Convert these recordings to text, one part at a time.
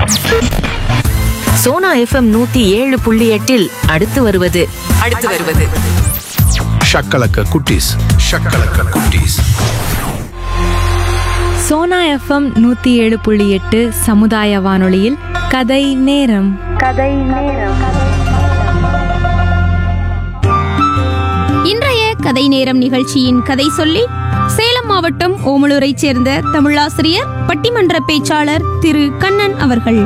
Sona FM நூத்தி ஏழு புள்ளி எட்டில் அடுத்து வருவது அடுத்து வருவது ஷக்கலக்க குட்டீஸ் ஷக்கலக்க குட்டீஸ் சோனா எஃப்எம் நூற்றி ஏழு புள்ளி எட்டு சமுதாய வானொலியில் கதை நேரம் இன்றைய கதை நேரம் நிகழ்ச்சியின் கதை சொல்லி சேலம் மாவட்டம் ஓமலூரைச் சேர்ந்த தமிழாசிரியர் பட்டிமன்ற பேச்சாளர் திரு கண்ணன் அவர்கள்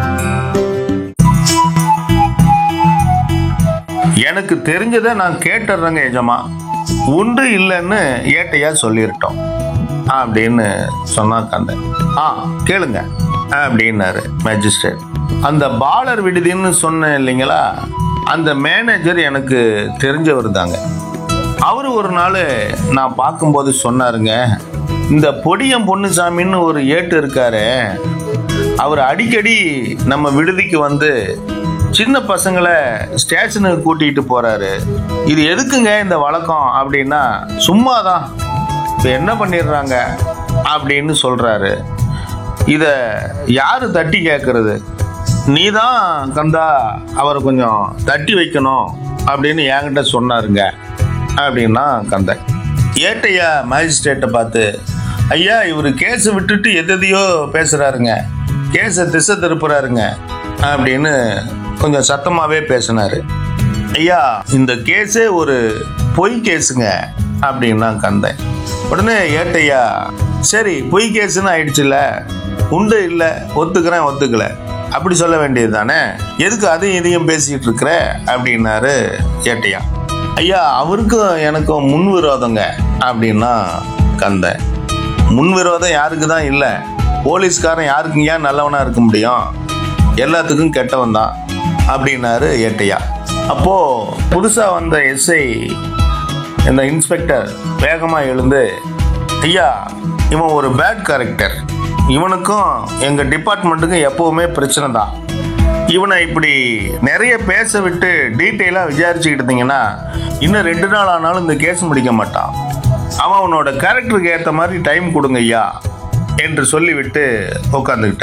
எனக்கு தெரிஞ்சதை நான் கேட்டுறேங்க எஜமா உண்டு இல்லைன்னு ஏட்டையா சொல்லிருட்டோம் அப்படின்னு சொன்னா கந்தன் ஆ கேளுங்க அப்படின்னாரு மேஜிஸ்ட்ரேட் அந்த பாலர் விடுதின்னு சொன்னேன் இல்லைங்களா அந்த மேனேஜர் எனக்கு தெரிஞ்சவர் தாங்க அவர் ஒரு நாள் நான் பார்க்கும்போது சொன்னாருங்க இந்த பொடியம் பொன்னுசாமின்னு ஒரு ஏட்டு இருக்காரு அவர் அடிக்கடி நம்ம விடுதிக்கு வந்து சின்ன பசங்களை ஸ்டேஷனுக்கு கூட்டிகிட்டு போறாரு இது எதுக்குங்க இந்த வழக்கம் அப்படின்னா சும்மாதான் இப்போ என்ன பண்ணிடுறாங்க அப்படின்னு சொல்றாரு இதை யாரு தட்டி கேட்கறது நீ தான் கந்தா அவரை கொஞ்சம் தட்டி வைக்கணும் அப்படின்னு என்கிட்ட சொன்னாருங்க அப்படின்னா கந்தன் ஏட்டையா மேஜிஸ்ட்ரேட்டை பார்த்து ஐயா இவர் கேஸை விட்டுட்டு எதையோ பேசுறாருங்க கேஸை திசை திருப்புறாருங்க அப்படின்னு கொஞ்சம் சத்தமாவே பேசினாரு ஐயா இந்த கேஸே ஒரு பொய் கேஸுங்க அப்படின்னா கந்தன் உடனே ஏட்டையா சரி பொய் கேஸுன்னு ஆயிடுச்சுல்ல உண்டு இல்லை ஒத்துக்கிறேன் ஒத்துக்கல அப்படி சொல்ல வேண்டியது தானே எதுக்கு அதையும் இதையும் பேசிட்டு இருக்கிற அப்படின்னாரு ஏட்டையா ஐயா அவருக்கும் எனக்கும் முன் விரோதங்க அப்படின்னா கந்தன் முன் விரோதம் யாருக்கு தான் இல்லை போலீஸ்காரன் யாருக்கும் ஏன் நல்லவனா இருக்க முடியும் எல்லாத்துக்கும் கெட்டவன் தான் அப்படின்னாரு ஏட்டையா அப்போ புதுசா வந்த எஸ்ஐ இந்த இன்ஸ்பெக்டர் வேகமா எழுந்து ஐயா இவன் ஒரு பேட் கேரக்டர் இவனுக்கும் எங்க டிபார்ட்மெண்ட்டுக்கும் எப்பவுமே பிரச்சனை தான் இவனை இப்படி நிறைய பேச விட்டு டீட்டெயிலாக விசாரிச்சுக்கிட்டு இருந்தீங்கன்னா இன்னும் ரெண்டு நாள் ஆனாலும் இந்த கேஸ் முடிக்க மாட்டான் அவன் அவனோட கேரக்டருக்கு ஏற்ற மாதிரி டைம் கொடுங்க ஐயா என்று சொல்லிவிட்டு உட்காந்துக்கிட்டார்